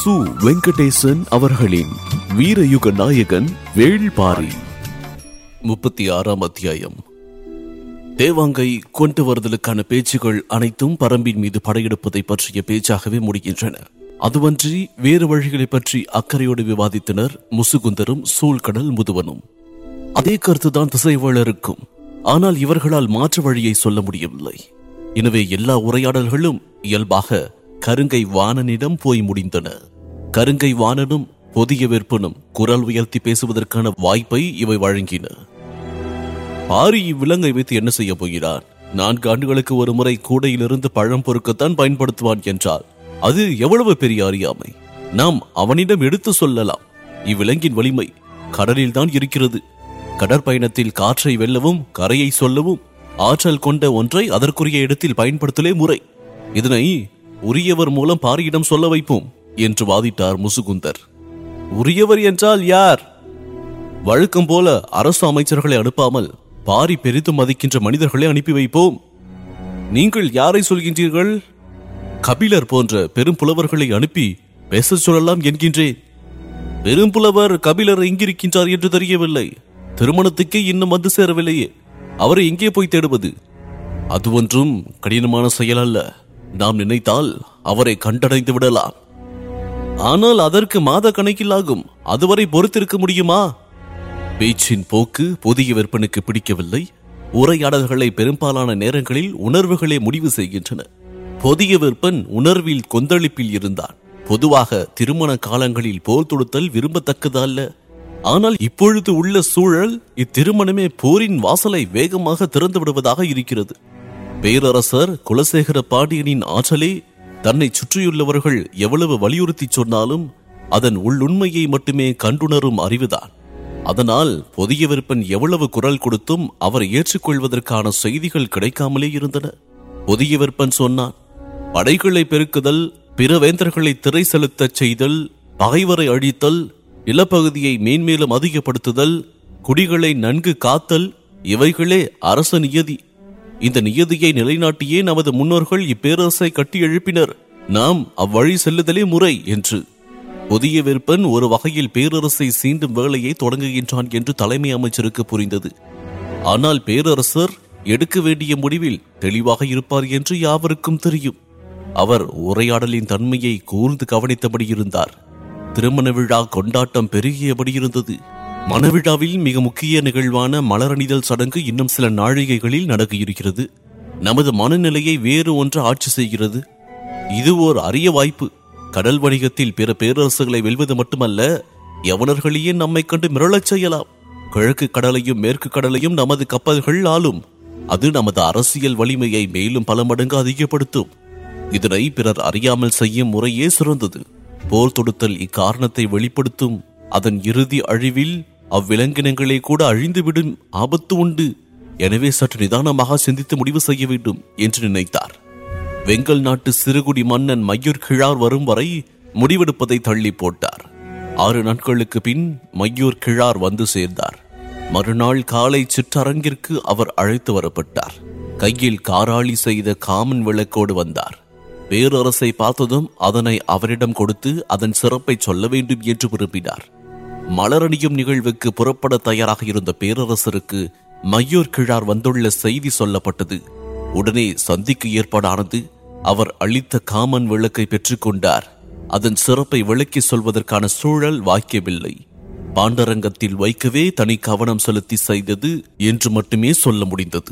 சு வெங்கடேசன் அவர்களின் வீரயுக நாயகன் வேள்பாரி முப்பத்தி ஆறாம் அத்தியாயம் தேவாங்கை கொண்டு வருதலுக்கான பேச்சுகள் அனைத்தும் பரம்பின் மீது படையெடுப்பதை பற்றிய பேச்சாகவே முடிகின்றன அதுவன்றி வேறு வழிகளை பற்றி அக்கறையோடு விவாதித்தனர் முசுகுந்தரும் சூழ்கடல் முதுவனும் அதே கருத்துதான் திசைவாளருக்கும் ஆனால் இவர்களால் மாற்று வழியை சொல்ல முடியவில்லை எனவே எல்லா உரையாடல்களும் இயல்பாக கருங்கை வாணனிடம் போய் முடிந்தன கருங்கை வாணனும் புதிய விற்பனும் குரல் உயர்த்தி பேசுவதற்கான வாய்ப்பை இவை வழங்கின ஆரி இவ்விலங்கை வைத்து என்ன செய்ய போகிறான் நான்கு ஆண்டுகளுக்கு ஒரு முறை கூடையிலிருந்து பழம் பொறுக்கத்தான் பயன்படுத்துவான் என்றால் அது எவ்வளவு பெரிய அறியாமை நாம் அவனிடம் எடுத்து சொல்லலாம் இவ்விலங்கின் வலிமை கடலில் தான் இருக்கிறது கடற்பயணத்தில் காற்றை வெல்லவும் கரையை சொல்லவும் ஆற்றல் கொண்ட ஒன்றை அதற்குரிய இடத்தில் பயன்படுத்தலே முறை இதனை உரியவர் மூலம் பாரியிடம் சொல்ல வைப்போம் என்று வாதிட்டார் முசுகுந்தர் உரியவர் என்றால் யார் வழக்கம் போல அரசு அமைச்சர்களை அனுப்பாமல் பாரி பெரிதும் மதிக்கின்ற மனிதர்களை அனுப்பி வைப்போம் நீங்கள் யாரை சொல்கின்றீர்கள் கபிலர் போன்ற பெரும் புலவர்களை அனுப்பி பேசச் சொல்லலாம் என்கின்றேன் பெரும்புலவர் கபிலர் எங்கிருக்கின்றார் என்று தெரியவில்லை திருமணத்துக்கே இன்னும் வந்து சேரவில்லையே அவரை எங்கே போய் தேடுவது அது ஒன்றும் கடினமான செயல் அல்ல நாம் நினைத்தால் அவரை கண்டடைந்து விடலாம் ஆனால் அதற்கு மாத கணக்கில் ஆகும் அதுவரை பொறுத்திருக்க முடியுமா பேச்சின் போக்கு புதிய விற்பனுக்கு பிடிக்கவில்லை உரையாடல்களை பெரும்பாலான நேரங்களில் உணர்வுகளே முடிவு செய்கின்றன புதிய விற்பன் உணர்வில் கொந்தளிப்பில் இருந்தான் பொதுவாக திருமண காலங்களில் போர் தொடுத்தல் விரும்பத்தக்கது அல்ல ஆனால் இப்பொழுது உள்ள சூழல் இத்திருமணமே போரின் வாசலை வேகமாக திறந்து விடுவதாக இருக்கிறது பேரரசர் குலசேகர பாண்டியனின் ஆற்றலே தன்னை சுற்றியுள்ளவர்கள் எவ்வளவு வலியுறுத்தி சொன்னாலும் அதன் உள்ளுண்மையை மட்டுமே கண்டுணரும் அறிவுதான் அதனால் புதிய விற்பன் எவ்வளவு குரல் கொடுத்தும் அவரை ஏற்றுக்கொள்வதற்கான செய்திகள் கிடைக்காமலே இருந்தன புதிய விற்பன் சொன்னான் படைகளை பெருக்குதல் பிற வேந்தர்களை திரை செலுத்தச் செய்தல் பகைவரை அழித்தல் நிலப்பகுதியை மேன்மேலும் அதிகப்படுத்துதல் குடிகளை நன்கு காத்தல் இவைகளே அரச நியதி இந்த நியதியை நிலைநாட்டியே நமது முன்னோர்கள் இப்பேரரசை கட்டி எழுப்பினர் நாம் அவ்வழி செல்லுதலே முறை என்று புதிய விற்பன் ஒரு வகையில் பேரரசை சீண்டும் வேலையை தொடங்குகின்றான் என்று தலைமை அமைச்சருக்கு புரிந்தது ஆனால் பேரரசர் எடுக்க வேண்டிய முடிவில் தெளிவாக இருப்பார் என்று யாவருக்கும் தெரியும் அவர் உரையாடலின் தன்மையை கூர்ந்து கவனித்தபடி இருந்தார் திருமண விழா கொண்டாட்டம் பெருகியபடி இருந்தது மணவிழாவில் மிக முக்கிய நிகழ்வான மலரணிதல் சடங்கு இன்னும் சில நாழிகைகளில் நடக்க இருக்கிறது நமது மனநிலையை வேறு ஒன்று ஆட்சி செய்கிறது இது ஓர் அரிய வாய்ப்பு கடல் வணிகத்தில் பிற பேரரசுகளை வெல்வது மட்டுமல்ல யவனர்களையே நம்மை கண்டு மிரளச் செய்யலாம் கிழக்கு கடலையும் மேற்கு கடலையும் நமது கப்பல்கள் ஆளும் அது நமது அரசியல் வலிமையை மேலும் பல மடங்கு அதிகப்படுத்தும் இதனை பிறர் அறியாமல் செய்யும் முறையே சிறந்தது போர் தொடுத்தல் இக்காரணத்தை வெளிப்படுத்தும் அதன் இறுதி அழிவில் அவ்விலங்கினங்களே கூட அழிந்துவிடும் ஆபத்து உண்டு எனவே சற்று நிதானமாக சிந்தித்து முடிவு செய்ய வேண்டும் என்று நினைத்தார் வெங்கல் நாட்டு சிறுகுடி மன்னன் மையூர் கிழார் வரும் வரை முடிவெடுப்பதை தள்ளி போட்டார் ஆறு நாட்களுக்கு பின் மையூர் கிழார் வந்து சேர்ந்தார் மறுநாள் காலை சிற்றரங்கிற்கு அவர் அழைத்து வரப்பட்டார் கையில் காராளி செய்த காமன் விளக்கோடு வந்தார் பேரரசை பார்த்ததும் அதனை அவரிடம் கொடுத்து அதன் சிறப்பை சொல்ல வேண்டும் என்று விரும்பினார் மலரணியும் நிகழ்வுக்கு புறப்பட தயாராக இருந்த பேரரசருக்கு மையூர் கிழார் வந்துள்ள செய்தி சொல்லப்பட்டது உடனே சந்திக்கு ஏற்பாடானது அவர் அளித்த காமன் விளக்கை பெற்றுக்கொண்டார் அதன் சிறப்பை விளக்கி சொல்வதற்கான சூழல் வாய்க்கவில்லை பாண்டரங்கத்தில் வைக்கவே தனி கவனம் செலுத்தி செய்தது என்று மட்டுமே சொல்ல முடிந்தது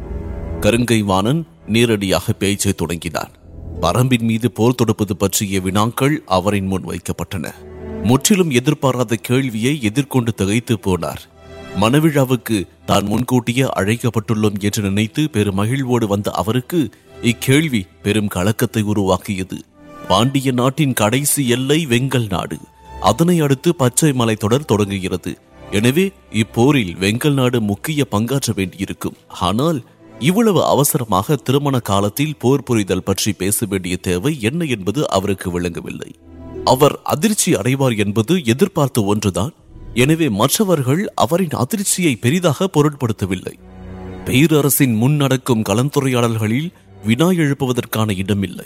கருங்கை வாணன் நேரடியாக பேச்சை தொடங்கினான் பரம்பின் மீது போர் தொடுப்பது பற்றிய வினாக்கள் அவரின் முன் வைக்கப்பட்டன முற்றிலும் எதிர்பாராத கேள்வியை எதிர்கொண்டு திகைத்து போனார் மணவிழாவுக்கு தான் முன்கூட்டியே அழைக்கப்பட்டுள்ளோம் என்று நினைத்து பெரும் மகிழ்வோடு வந்த அவருக்கு இக்கேள்வி பெரும் கலக்கத்தை உருவாக்கியது பாண்டிய நாட்டின் கடைசி எல்லை வெங்கல் நாடு அதனை அடுத்து பச்சை மலை தொடர் தொடங்குகிறது எனவே இப்போரில் வெங்கல் நாடு முக்கிய பங்காற்ற வேண்டியிருக்கும் ஆனால் இவ்வளவு அவசரமாக திருமண காலத்தில் போர் புரிதல் பற்றி பேச வேண்டிய தேவை என்ன என்பது அவருக்கு விளங்கவில்லை அவர் அதிர்ச்சி அடைவார் என்பது எதிர்பார்த்த ஒன்றுதான் எனவே மற்றவர்கள் அவரின் அதிர்ச்சியை பெரிதாக பொருட்படுத்தவில்லை பேரரசின் முன் நடக்கும் கலந்துரையாடல்களில் வினா எழுப்புவதற்கான இடமில்லை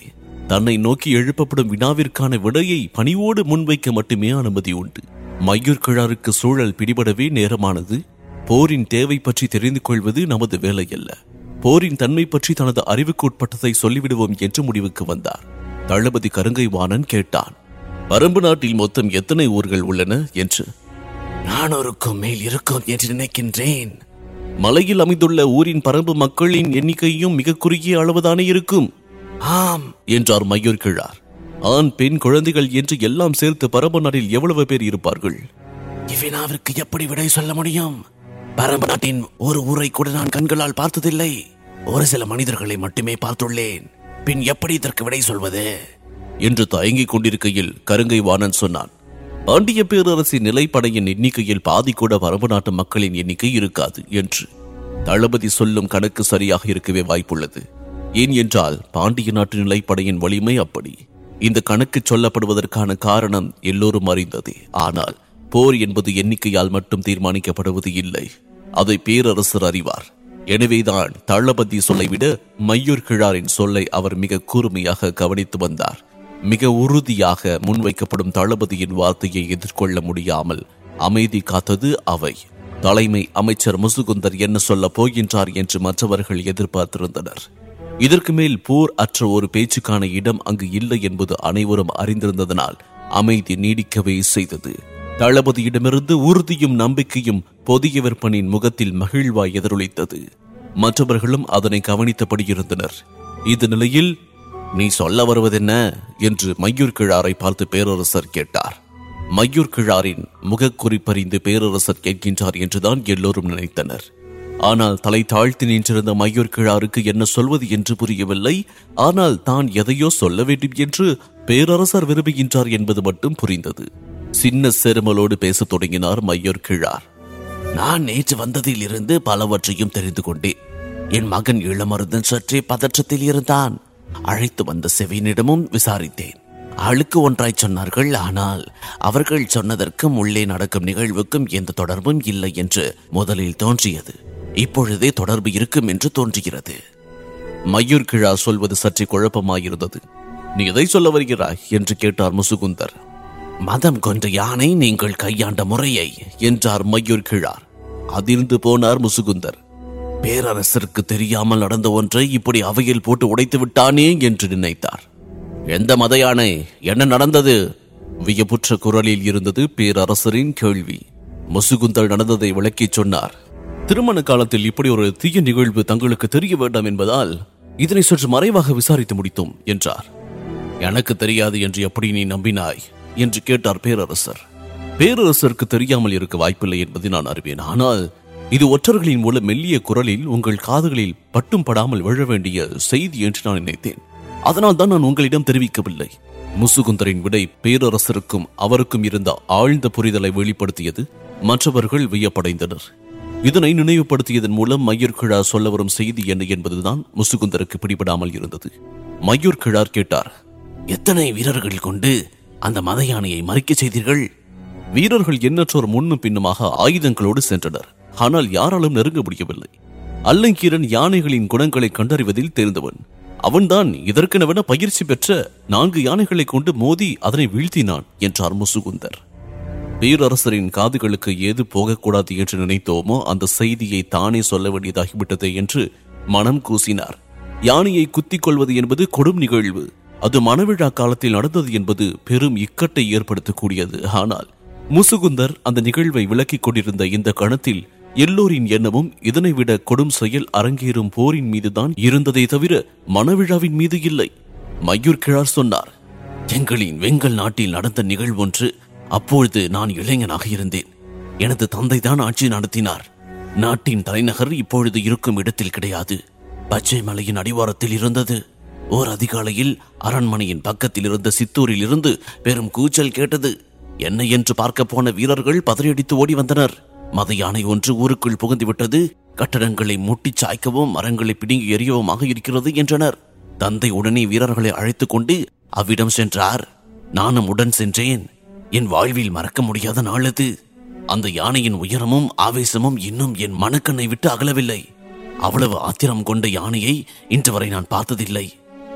தன்னை நோக்கி எழுப்பப்படும் வினாவிற்கான விடையை பணிவோடு முன்வைக்க மட்டுமே அனுமதி உண்டு மையூர் கிழாருக்கு சூழல் பிடிபடவே நேரமானது போரின் தேவை பற்றி தெரிந்து கொள்வது நமது வேலை அல்ல போரின் தன்மை பற்றி தனது அறிவுக்கு உட்பட்டதை சொல்லிவிடுவோம் என்று முடிவுக்கு வந்தார் தளபதி கருங்கை வாணன் கேட்டான் பரம்பு நாட்டில் மொத்தம் எத்தனை ஊர்கள் உள்ளன என்று நானூறுக்கும் மேல் இருக்கும் என்று நினைக்கின்றேன் மலையில் அமைந்துள்ள ஊரின் பரம்பு மக்களின் எண்ணிக்கையும் மிக குறுகிய அளவுதானே இருக்கும் ஆம் என்றார் மையூர் கிழார் ஆண் பெண் குழந்தைகள் என்று எல்லாம் சேர்த்து பரம்பு நாட்டில் எவ்வளவு பேர் இருப்பார்கள் இவ்வினாவிற்கு எப்படி விடை சொல்ல முடியும் பரம்பு நாட்டின் ஒரு ஊரை கூட நான் கண்களால் பார்த்ததில்லை ஒரு சில மனிதர்களை மட்டுமே பார்த்துள்ளேன் பின் எப்படி இதற்கு விடை சொல்வது என்று தயங்கிக் கொண்டிருக்கையில் கருங்கை வாணன் சொன்னான் பாண்டிய பேரரசின் நிலைப்படையின் எண்ணிக்கையில் பாதி கூட பரம்பு நாட்டு மக்களின் எண்ணிக்கை இருக்காது என்று தளபதி சொல்லும் கணக்கு சரியாக இருக்கவே வாய்ப்புள்ளது ஏன் என்றால் பாண்டிய நாட்டு நிலைப்படையின் வலிமை அப்படி இந்த கணக்கு சொல்லப்படுவதற்கான காரணம் எல்லோரும் அறிந்ததே ஆனால் போர் என்பது எண்ணிக்கையால் மட்டும் தீர்மானிக்கப்படுவது இல்லை அதை பேரரசர் அறிவார் எனவேதான் தளபதி சொல்லை விட மையூர் கிழாரின் சொல்லை அவர் மிக கூர்மையாக கவனித்து வந்தார் மிக உறுதியாக முன்வைக்கப்படும் தளபதியின் வார்த்தையை எதிர்கொள்ள முடியாமல் அமைதி காத்தது அவை தலைமை அமைச்சர் முசுகுந்தர் என்ன சொல்லப் போகின்றார் என்று மற்றவர்கள் எதிர்பார்த்திருந்தனர் இதற்கு மேல் போர் அற்ற ஒரு பேச்சுக்கான இடம் அங்கு இல்லை என்பது அனைவரும் அறிந்திருந்ததனால் அமைதி நீடிக்கவே செய்தது தளபதியிடமிருந்து உறுதியும் நம்பிக்கையும் பொதிய விற்பனின் முகத்தில் மகிழ்வாய் எதிரொலித்தது மற்றவர்களும் அதனை கவனித்தபடி இருந்தனர் இந்த நிலையில் நீ சொல்ல வருவதென்ன என்று மையூர் கிழாரை பார்த்து பேரரசர் கேட்டார் மையூர் கிழாரின் முகக்குறிப்பறிந்து பேரரசர் கேட்கின்றார் என்றுதான் எல்லோரும் நினைத்தனர் ஆனால் தலை தாழ்த்தி நின்றிருந்த மையூர் கிழாருக்கு என்ன சொல்வது என்று புரியவில்லை ஆனால் தான் எதையோ சொல்ல வேண்டும் என்று பேரரசர் விரும்புகின்றார் என்பது மட்டும் புரிந்தது சின்ன செருமலோடு பேசத் தொடங்கினார் மையூர் கிழார் நான் நேற்று வந்ததில் இருந்து பலவற்றையும் தெரிந்து கொண்டேன் என் மகன் இளமருதன் சற்றே பதற்றத்தில் இருந்தான் அழைத்து வந்த செவியனிடமும் விசாரித்தேன் ஆளுக்கு ஒன்றாய் சொன்னார்கள் ஆனால் அவர்கள் சொன்னதற்கும் உள்ளே நடக்கும் நிகழ்வுக்கும் எந்த தொடர்பும் இல்லை என்று முதலில் தோன்றியது இப்பொழுதே தொடர்பு இருக்கும் என்று தோன்றுகிறது மையூர் கிழா சொல்வது சற்றே குழப்பமாயிருந்தது நீ எதை சொல்ல வருகிறாய் என்று கேட்டார் முசுகுந்தர் மதம் கொண்ட யானை நீங்கள் கையாண்ட முறையை என்றார் மையூர் கிழார் அதிர்ந்து போனார் முசுகுந்தர் பேரரசருக்கு தெரியாமல் நடந்த ஒன்றை இப்படி அவையில் போட்டு உடைத்து விட்டானே என்று நினைத்தார் எந்த மத யானை என்ன நடந்தது வியப்புற்ற குரலில் இருந்தது பேரரசரின் கேள்வி முசுகுந்தர் நடந்ததை விளக்கிச் சொன்னார் திருமண காலத்தில் இப்படி ஒரு தீய நிகழ்வு தங்களுக்கு தெரிய வேண்டாம் என்பதால் இதனை சற்று மறைவாக விசாரித்து முடித்தோம் என்றார் எனக்கு தெரியாது என்று எப்படி நீ நம்பினாய் என்று கேட்டார் பேரரசர் பேரரசருக்கு தெரியாமல் இருக்க வாய்ப்பில்லை என்பதை நான் அறிவேன் ஆனால் இது ஒற்றர்களின் மூலம் மெல்லிய குரலில் உங்கள் காதுகளில் பட்டும் படாமல் விழ வேண்டிய செய்தி என்று நான் நினைத்தேன் அதனால் தான் நான் உங்களிடம் தெரிவிக்கவில்லை முசுகுந்தரின் விடை பேரரசருக்கும் அவருக்கும் இருந்த ஆழ்ந்த புரிதலை வெளிப்படுத்தியது மற்றவர்கள் வியப்படைந்தனர் இதனை நினைவுபடுத்தியதன் மூலம் மையூர் கிழா சொல்ல வரும் செய்தி என்ன என்பதுதான் முசுகுந்தருக்கு பிடிபடாமல் இருந்தது மையூர் கிழார் கேட்டார் எத்தனை வீரர்கள் கொண்டு அந்த மத யானையை மறிக்கச் செய்தீர்கள் வீரர்கள் எண்ணற்றோர் முன்னும் பின்னுமாக ஆயுதங்களோடு சென்றனர் ஆனால் யாராலும் நெருங்க முடியவில்லை அல்லங்கீரன் யானைகளின் குணங்களை கண்டறிவதில் தேர்ந்தவன் அவன்தான் இதற்கெனவென பயிற்சி பெற்ற நான்கு யானைகளை கொண்டு மோதி அதனை வீழ்த்தினான் என்றார் முசுகுந்தர் பேரரசரின் காதுகளுக்கு ஏது போகக்கூடாது என்று நினைத்தோமோ அந்த செய்தியை தானே சொல்ல வேண்டியதாகிவிட்டது என்று மனம் கூசினார் யானையை குத்திக் கொள்வது என்பது கொடும் நிகழ்வு அது மணவிழா காலத்தில் நடந்தது என்பது பெரும் இக்கட்டை ஏற்படுத்தக்கூடியது ஆனால் முசுகுந்தர் அந்த நிகழ்வை விளக்கிக் கொண்டிருந்த இந்த கணத்தில் எல்லோரின் எண்ணமும் இதனை விட கொடும் செயல் அரங்கேறும் போரின் மீதுதான் இருந்ததை தவிர மணவிழாவின் மீது இல்லை மையூர் கிழார் சொன்னார் எங்களின் வெங்கல் நாட்டில் நடந்த நிகழ்வொன்று அப்பொழுது நான் இளைஞனாக இருந்தேன் எனது தந்தை தான் ஆட்சி நடத்தினார் நாட்டின் தலைநகர் இப்பொழுது இருக்கும் இடத்தில் கிடையாது பச்சை மலையின் அடிவாரத்தில் இருந்தது ஓர் அதிகாலையில் அரண்மனையின் பக்கத்தில் இருந்த சித்தூரில் இருந்து பெரும் கூச்சல் கேட்டது என்ன என்று பார்க்க போன வீரர்கள் பதறியடித்து ஓடி வந்தனர் மத யானை ஒன்று ஊருக்குள் புகுந்து விட்டது கட்டடங்களை முட்டிச் சாய்க்கவும் மரங்களை பிடுங்கி எறியவுமாக இருக்கிறது என்றனர் தந்தை உடனே வீரர்களை அழைத்துக் கொண்டு அவ்விடம் சென்றார் நானும் உடன் சென்றேன் என் வாழ்வில் மறக்க முடியாத நாள் அது அந்த யானையின் உயரமும் ஆவேசமும் இன்னும் என் மனக்கண்ணை விட்டு அகலவில்லை அவ்வளவு ஆத்திரம் கொண்ட யானையை இன்று வரை நான் பார்த்ததில்லை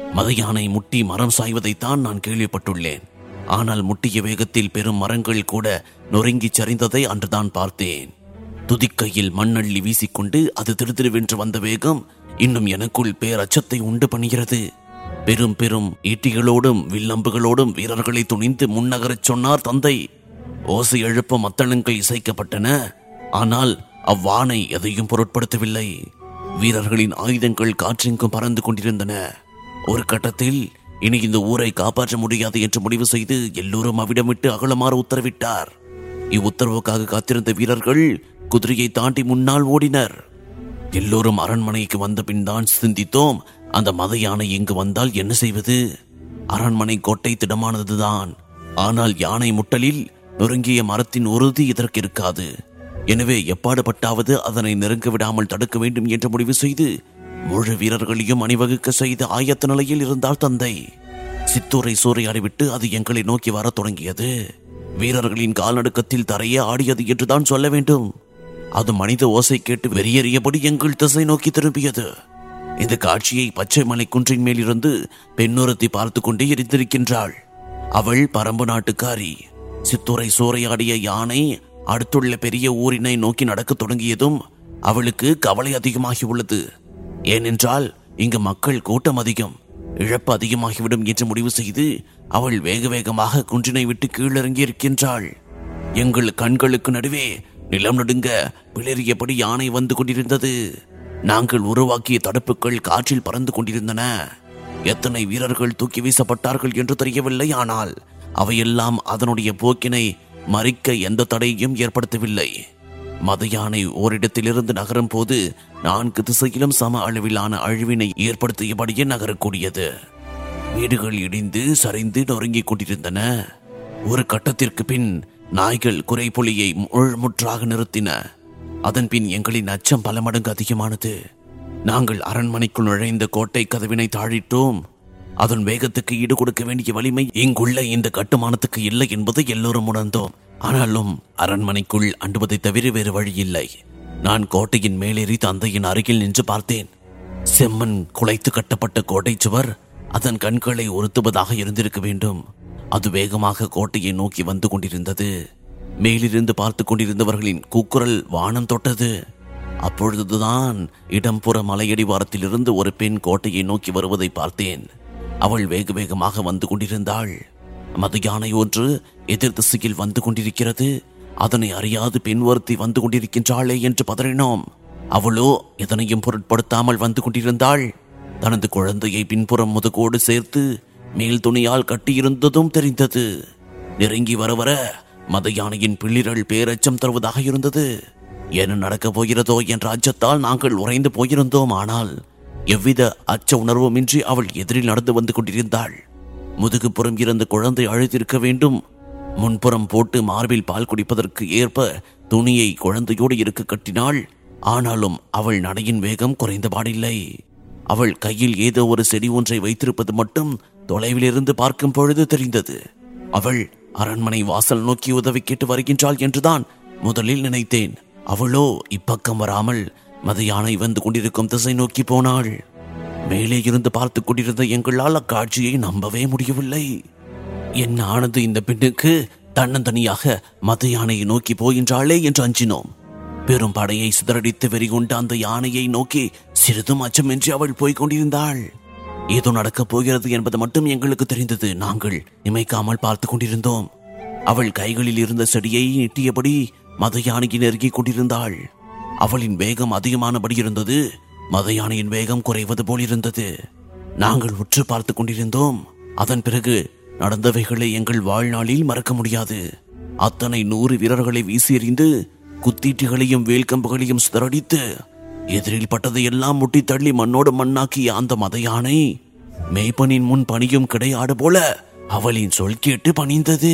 மத யானை முட்டி மரம் சாய்வதைத்தான் நான் கேள்விப்பட்டுள்ளேன் ஆனால் முட்டிய வேகத்தில் பெரும் மரங்கள் கூட நொறுங்கிச் சரிந்ததை அன்றுதான் பார்த்தேன் துதிக்கையில் மண்ணள்ளி வீசிக்கொண்டு அது திருதிருவென்று வந்த வேகம் இன்னும் எனக்குள் பேரச்சத்தை உண்டு பண்ணுகிறது பெரும் பெரும் ஈட்டிகளோடும் வில்லம்புகளோடும் வீரர்களை துணிந்து முன்னகரச் சொன்னார் தந்தை ஓசை எழுப்ப மத்தளங்கள் இசைக்கப்பட்டன ஆனால் அவ்வானை எதையும் பொருட்படுத்தவில்லை வீரர்களின் ஆயுதங்கள் காற்றெங்கும் பறந்து கொண்டிருந்தன ஒரு கட்டத்தில் இனி இந்த ஊரை காப்பாற்ற முடியாது என்று முடிவு செய்து எல்லோரும் அவிடமிட்டு அகலமாற உத்தரவிட்டார் இவ்வுத்தரவுக்காக காத்திருந்த வீரர்கள் குதிரையை தாண்டி முன்னால் ஓடினர் எல்லோரும் அரண்மனைக்கு வந்த பின் தான் சிந்தித்தோம் அந்த மத யானை இங்கு வந்தால் என்ன செய்வது அரண்மனை கோட்டை திடமானதுதான் ஆனால் யானை முட்டலில் நொறுங்கிய மரத்தின் உறுதி இதற்கு இருக்காது எனவே எப்பாடுபட்டாவது அதனை நெருங்க விடாமல் தடுக்க வேண்டும் என்று முடிவு செய்து முழு வீரர்களையும் அணிவகுக்க செய்து ஆயத்த நிலையில் இருந்தார் தந்தை சித்தூரை சூறையாடிவிட்டு அது எங்களை நோக்கி வரத் தொடங்கியது வீரர்களின் கால்நடுக்கத்தில் தரையே ஆடியது என்றுதான் சொல்ல வேண்டும் அது மனித ஓசை கேட்டு வெறியேறியபடி எங்கள் திசை நோக்கி திரும்பியது இந்த காட்சியை பச்சை மலை குன்றின் மேலிருந்து பெண்ணொருத்தி பார்த்து கொண்டே இருந்திருக்கின்றாள் அவள் பரம்பு நாட்டுக்காரி சித்தூரை சூறையாடிய யானை அடுத்துள்ள பெரிய ஊரினை நோக்கி நடக்கத் தொடங்கியதும் அவளுக்கு கவலை அதிகமாகி உள்ளது ஏனென்றால் இங்கு மக்கள் கூட்டம் அதிகம் இழப்பு அதிகமாகிவிடும் என்று முடிவு செய்து அவள் வேக வேகமாக குன்றினை விட்டு கீழிறங்கி இருக்கின்றாள் எங்கள் கண்களுக்கு நடுவே நிலம் நடுங்க பிளறியபடி யானை வந்து கொண்டிருந்தது நாங்கள் உருவாக்கிய தடுப்புகள் காற்றில் பறந்து கொண்டிருந்தன எத்தனை வீரர்கள் தூக்கி வீசப்பட்டார்கள் என்று தெரியவில்லை ஆனால் அவையெல்லாம் அதனுடைய போக்கினை மறிக்க எந்த தடையும் ஏற்படுத்தவில்லை மத யானை ஓரிடத்திலிருந்து நகரும் போது நான்கு திசையிலும் சம அளவிலான அழிவினை ஏற்படுத்தியபடியே நகரக்கூடியது வீடுகள் இடிந்து சரிந்து நொறுங்கிக் கொண்டிருந்தன ஒரு கட்டத்திற்கு பின் நாய்கள் குறைபொலியை முழுமுற்றாக நிறுத்தின அதன் பின் எங்களின் அச்சம் பல மடங்கு அதிகமானது நாங்கள் அரண்மனைக்குள் நுழைந்த கோட்டை கதவினை தாழிட்டோம் அதன் வேகத்துக்கு ஈடு கொடுக்க வேண்டிய வலிமை இங்குள்ள இந்த கட்டுமானத்துக்கு இல்லை என்பதை எல்லோரும் உணர்ந்தோம் ஆனாலும் அரண்மனைக்குள் அண்டுவதை தவிர வேறு வழி இல்லை நான் கோட்டையின் மேலேறி தந்தையின் அருகில் நின்று பார்த்தேன் செம்மண் குலைத்து கட்டப்பட்ட கோட்டை சுவர் அதன் கண்களை உறுத்துவதாக இருந்திருக்க வேண்டும் அது வேகமாக கோட்டையை நோக்கி வந்து கொண்டிருந்தது மேலிருந்து பார்த்து கொண்டிருந்தவர்களின் கூக்குரல் வானம் தொட்டது அப்பொழுதுதான் இடம்புற மலையடிவாரத்திலிருந்து ஒரு பெண் கோட்டையை நோக்கி வருவதை பார்த்தேன் அவள் வேக வேகமாக வந்து கொண்டிருந்தாள் மது யானை ஒன்று எதிர் திசையில் வந்து கொண்டிருக்கிறது அதனை அறியாது பெண் ஒருத்தி வந்து கொண்டிருக்கின்றாளே என்று பதறினோம் அவளோ எதனையும் பொருட்படுத்தாமல் வந்து கொண்டிருந்தாள் தனது குழந்தையை பின்புறம் முதுகோடு சேர்த்து மேல் துணியால் கட்டியிருந்ததும் தெரிந்தது நெருங்கி வர வர மத யானையின் பிள்ளிரள் பேரச்சம் தருவதாக இருந்தது என்ன நடக்கப் போகிறதோ என்ற அச்சத்தால் நாங்கள் உறைந்து போயிருந்தோம் ஆனால் எவ்வித அச்ச உணர்வுமின்றி அவள் எதிரில் நடந்து வந்து கொண்டிருந்தாள் முதுகுப்புறம் இருந்த குழந்தை அழுத்திருக்க வேண்டும் முன்புறம் போட்டு மார்பில் பால் குடிப்பதற்கு ஏற்ப துணியை குழந்தையோடு இருக்க கட்டினாள் ஆனாலும் அவள் நடையின் வேகம் குறைந்தபாடில்லை அவள் கையில் ஏதோ ஒரு செடி ஒன்றை வைத்திருப்பது மட்டும் தொலைவிலிருந்து பார்க்கும் பொழுது தெரிந்தது அவள் அரண்மனை வாசல் நோக்கி உதவி கேட்டு வருகின்றாள் என்றுதான் முதலில் நினைத்தேன் அவளோ இப்பக்கம் வராமல் மத யானை வந்து கொண்டிருக்கும் திசை நோக்கி போனாள் மேலே இருந்து பார்த்து கொண்டிருந்த எங்களால் அக்காட்சியை நம்பவே முடியவில்லை என்ன ஆனது இந்த பெண்ணுக்கு தன்னந்தனியாக மத யானையை நோக்கி போகின்றாளே என்று அஞ்சினோம் பெரும் படையை சிதறடித்து வெறிகொண்ட அந்த யானையை நோக்கி சிறிதும் அச்சமின்றி அவள் போய்க் கொண்டிருந்தாள் ஏதோ நடக்கப் போகிறது என்பது மட்டும் எங்களுக்கு தெரிந்தது நாங்கள் இமைக்காமல் பார்த்து கொண்டிருந்தோம் அவள் கைகளில் இருந்த செடியை நீட்டியபடி மத யானையை நெருங்கிக் கொண்டிருந்தாள் அவளின் வேகம் அதிகமானபடி இருந்தது மத யானையின் வேகம் குறைவது போல் இருந்தது நாங்கள் உற்று பார்த்து கொண்டிருந்தோம் அதன் பிறகு நடந்தவைகளை எங்கள் வாழ்நாளில் மறக்க முடியாது அத்தனை நூறு வீரர்களை வீசி எறிந்து குத்தீட்டுகளையும் வேல்கம்புகளையும் சிதறடித்து எதிரில் பட்டதையெல்லாம் முட்டி தள்ளி மண்ணோடு மண்ணாக்கிய அந்த மத யானை மேய்ப்பனின் முன் பணியும் கிடையாடு போல அவளின் சொல் கேட்டு பணிந்தது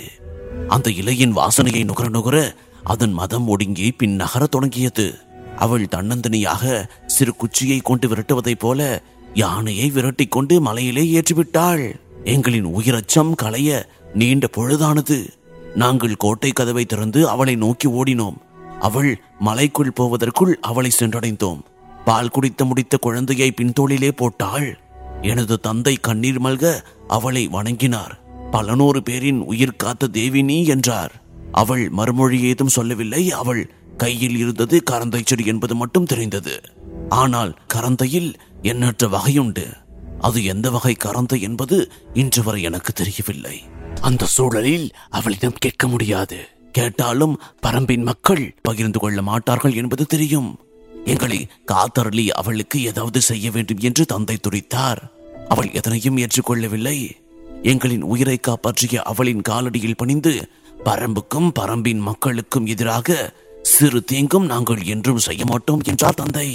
அந்த இலையின் வாசனையை நுகர நுகர அதன் மதம் ஒடுங்கி பின் நகரத் தொடங்கியது அவள் தன்னந்தனியாக சிறு குச்சியை கொண்டு விரட்டுவதைப் போல யானையை விரட்டிக் கொண்டு மலையிலே ஏற்றிவிட்டாள் எங்களின் உயிரச்சம் களைய நீண்ட பொழுதானது நாங்கள் கோட்டை கதவை திறந்து அவளை நோக்கி ஓடினோம் அவள் மலைக்குள் போவதற்குள் அவளை சென்றடைந்தோம் பால் குடித்து முடித்த குழந்தையை பின்தோளிலே போட்டாள் எனது தந்தை கண்ணீர் மல்க அவளை வணங்கினார் பல நூறு பேரின் உயிர் காத்த தேவினி என்றார் அவள் மறுமொழி ஏதும் சொல்லவில்லை அவள் கையில் இருந்தது கரந்தை செடி என்பது மட்டும் தெரிந்தது ஆனால் கரந்தையில் எண்ணற்ற வகையுண்டு அது எந்த வகை கரந்தை என்பது இன்று வரை எனக்கு தெரியவில்லை அந்த சூழலில் அவளிடம் கேட்க முடியாது கேட்டாலும் பரம்பின் மக்கள் பகிர்ந்து கொள்ள மாட்டார்கள் என்பது தெரியும் எங்களை காத்தருளி அவளுக்கு ஏதாவது செய்ய வேண்டும் என்று தந்தை துடித்தார் அவள் எதனையும் ஏற்றுக்கொள்ளவில்லை எங்களின் உயிரை காப்பாற்றிய அவளின் காலடியில் பணிந்து பரம்புக்கும் பரம்பின் மக்களுக்கும் எதிராக சிறு தீங்கும் நாங்கள் என்றும் செய்ய மாட்டோம் என்றார் தந்தை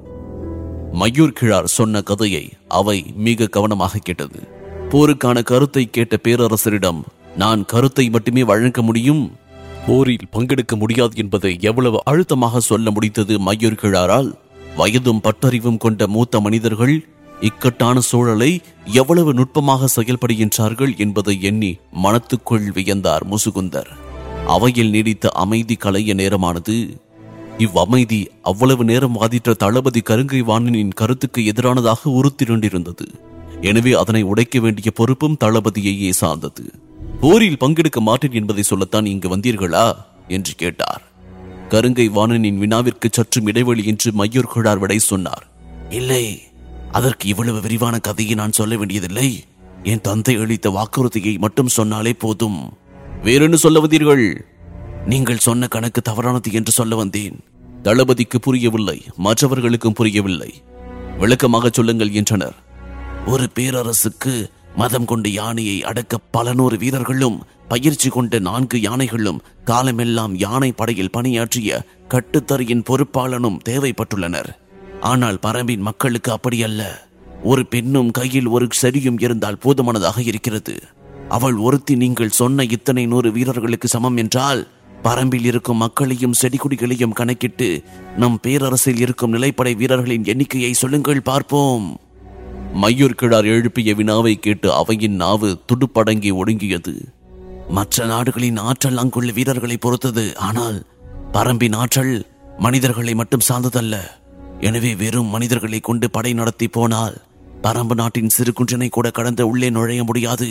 மயூர் கிழார் சொன்ன கதையை அவை மிக கவனமாக கேட்டது போருக்கான கருத்தை கேட்ட பேரரசரிடம் நான் கருத்தை மட்டுமே வழங்க முடியும் போரில் பங்கெடுக்க முடியாது என்பதை எவ்வளவு அழுத்தமாக சொல்ல முடித்தது மயூர் கிழாரால் வயதும் பட்டறிவும் கொண்ட மூத்த மனிதர்கள் இக்கட்டான சூழலை எவ்வளவு நுட்பமாக செயல்படுகின்றார்கள் என்பதை எண்ணி மனத்துக்குள் வியந்தார் முசுகுந்தர் அவையில் நீடித்த அமைதி கலைய நேரமானது இவ்வமைதி அவ்வளவு நேரம் வாதிட்ட தளபதி கருங்கை வாணனின் கருத்துக்கு எதிரானதாக உறுத்திருண்டிருந்தது எனவே அதனை உடைக்க வேண்டிய பொறுப்பும் தளபதியையே சார்ந்தது போரில் பங்கெடுக்க மாட்டேன் என்பதை சொல்லத்தான் இங்கு வந்தீர்களா என்று கேட்டார் கருங்கை வாணனின் வினாவிற்கு சற்றும் இடைவெளி என்று மையூர் குழார் விடை சொன்னார் இல்லை அதற்கு இவ்வளவு விரிவான கதையை நான் சொல்ல வேண்டியதில்லை என் தந்தை அளித்த வாக்குறுதியை மட்டும் சொன்னாலே போதும் வேறென்னு சொல்ல வந்தீர்கள் நீங்கள் சொன்ன கணக்கு தவறானது என்று சொல்ல வந்தேன் தளபதிக்கு புரியவில்லை மற்றவர்களுக்கும் புரியவில்லை விளக்கமாக சொல்லுங்கள் என்றனர் ஒரு பேரரசுக்கு மதம் கொண்ட யானையை அடக்க பல நூறு வீரர்களும் பயிற்சி கொண்ட நான்கு யானைகளும் காலமெல்லாம் யானை படையில் பணியாற்றிய கட்டுத்தறியின் பொறுப்பாளனும் தேவைப்பட்டுள்ளனர் ஆனால் பரம்பின் மக்களுக்கு அப்படி அல்ல ஒரு பெண்ணும் கையில் ஒரு செடியும் இருந்தால் போதுமானதாக இருக்கிறது அவள் ஒருத்தி நீங்கள் சொன்ன இத்தனை நூறு வீரர்களுக்கு சமம் என்றால் பரம்பில் இருக்கும் மக்களையும் செடிகுடிகளையும் கணக்கிட்டு நம் பேரரசில் இருக்கும் நிலைப்படை வீரர்களின் எண்ணிக்கையை சொல்லுங்கள் பார்ப்போம் மையூர் கிழார் எழுப்பிய வினாவை கேட்டு அவையின் நாவு துடுப்படங்கி ஒடுங்கியது மற்ற நாடுகளின் ஆற்றல் அங்குள்ள வீரர்களை பொறுத்தது ஆனால் பரம்பின் ஆற்றல் மனிதர்களை மட்டும் சார்ந்ததல்ல எனவே வெறும் மனிதர்களை கொண்டு படை நடத்தி போனால் பரம்பு நாட்டின் சிறு குன்றினை கூட கடந்து உள்ளே நுழைய முடியாது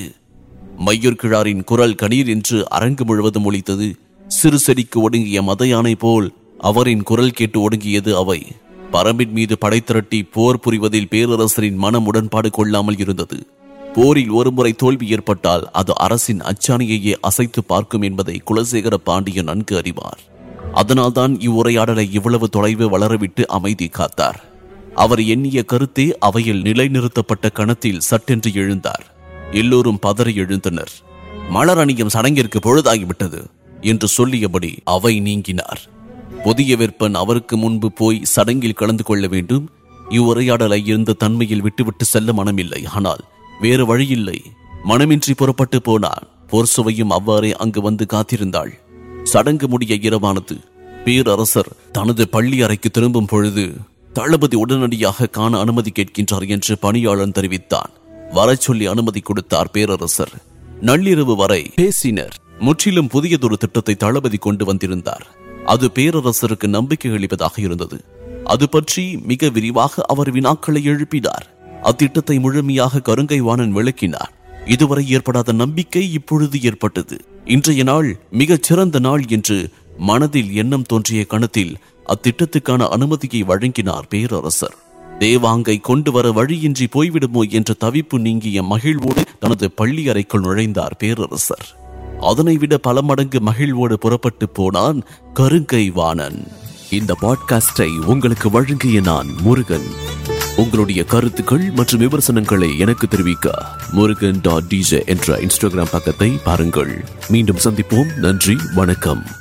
மையூர் கிழாரின் குரல் கணீர் என்று அரங்கு முழுவதும் ஒலித்தது சிறு செடிக்கு ஒடுங்கிய மத யானை போல் அவரின் குரல் கேட்டு ஒடுங்கியது அவை பரம்பின் மீது படை திரட்டி போர் புரிவதில் பேரரசரின் மனம் உடன்பாடு கொள்ளாமல் இருந்தது போரில் ஒருமுறை தோல்வி ஏற்பட்டால் அது அரசின் அச்சாணியையே அசைத்து பார்க்கும் என்பதை குலசேகர பாண்டியன் நன்கு அறிவார் அதனால்தான் இவ்வுரையாடலை இவ்வளவு தொலைவு வளரவிட்டு அமைதி காத்தார் அவர் எண்ணிய கருத்தே அவையில் நிலைநிறுத்தப்பட்ட கணத்தில் சட்டென்று எழுந்தார் எல்லோரும் பதறி எழுந்தனர் மலர் அணியும் சடங்கிற்கு பொழுதாகிவிட்டது என்று சொல்லியபடி அவை நீங்கினார் புதிய விற்பன் அவருக்கு முன்பு போய் சடங்கில் கலந்து கொள்ள வேண்டும் இவ்வுரையாடலை இருந்த தன்மையில் விட்டுவிட்டு செல்ல மனமில்லை ஆனால் வேறு வழியில்லை மனமின்றி புறப்பட்டு போனார் போர் சுவையும் அவ்வாறே அங்கு வந்து காத்திருந்தாள் சடங்கு முடிய இரவானது பேரரசர் தனது பள்ளி அறைக்கு திரும்பும் பொழுது தளபதி உடனடியாக காண அனுமதி கேட்கின்றார் என்று பணியாளன் தெரிவித்தான் வரச் சொல்லி அனுமதி கொடுத்தார் பேரரசர் நள்ளிரவு வரை பேசினர் முற்றிலும் புதியதொரு திட்டத்தை தளபதி கொண்டு வந்திருந்தார் அது பேரரசருக்கு நம்பிக்கை அளிப்பதாக இருந்தது அது பற்றி மிக விரிவாக அவர் வினாக்களை எழுப்பினார் அத்திட்டத்தை முழுமையாக கருங்கை வாணன் விளக்கினார் இதுவரை ஏற்படாத நம்பிக்கை இப்பொழுது ஏற்பட்டது இன்றைய நாள் மிகச் சிறந்த நாள் என்று மனதில் எண்ணம் தோன்றிய கணத்தில் அத்திட்டத்துக்கான அனுமதியை வழங்கினார் பேரரசர் தேவாங்கை கொண்டு வர வழியின்றி போய்விடுமோ என்ற தவிப்பு நீங்கிய மகிழ்வோடு தனது பள்ளி அறைக்குள் நுழைந்தார் பேரரசர் அதனை விட பல மடங்கு மகிழ்வோடு புறப்பட்டு போனான் கருங்கை வாணன் இந்த பாட்காஸ்டை உங்களுக்கு வழங்கிய நான் முருகன் உங்களுடைய கருத்துக்கள் மற்றும் விமர்சனங்களை எனக்கு தெரிவிக்க முருகன் டாட் டிஜே என்ற இன்ஸ்டாகிராம் பக்கத்தை பாருங்கள் மீண்டும் சந்திப்போம் நன்றி வணக்கம்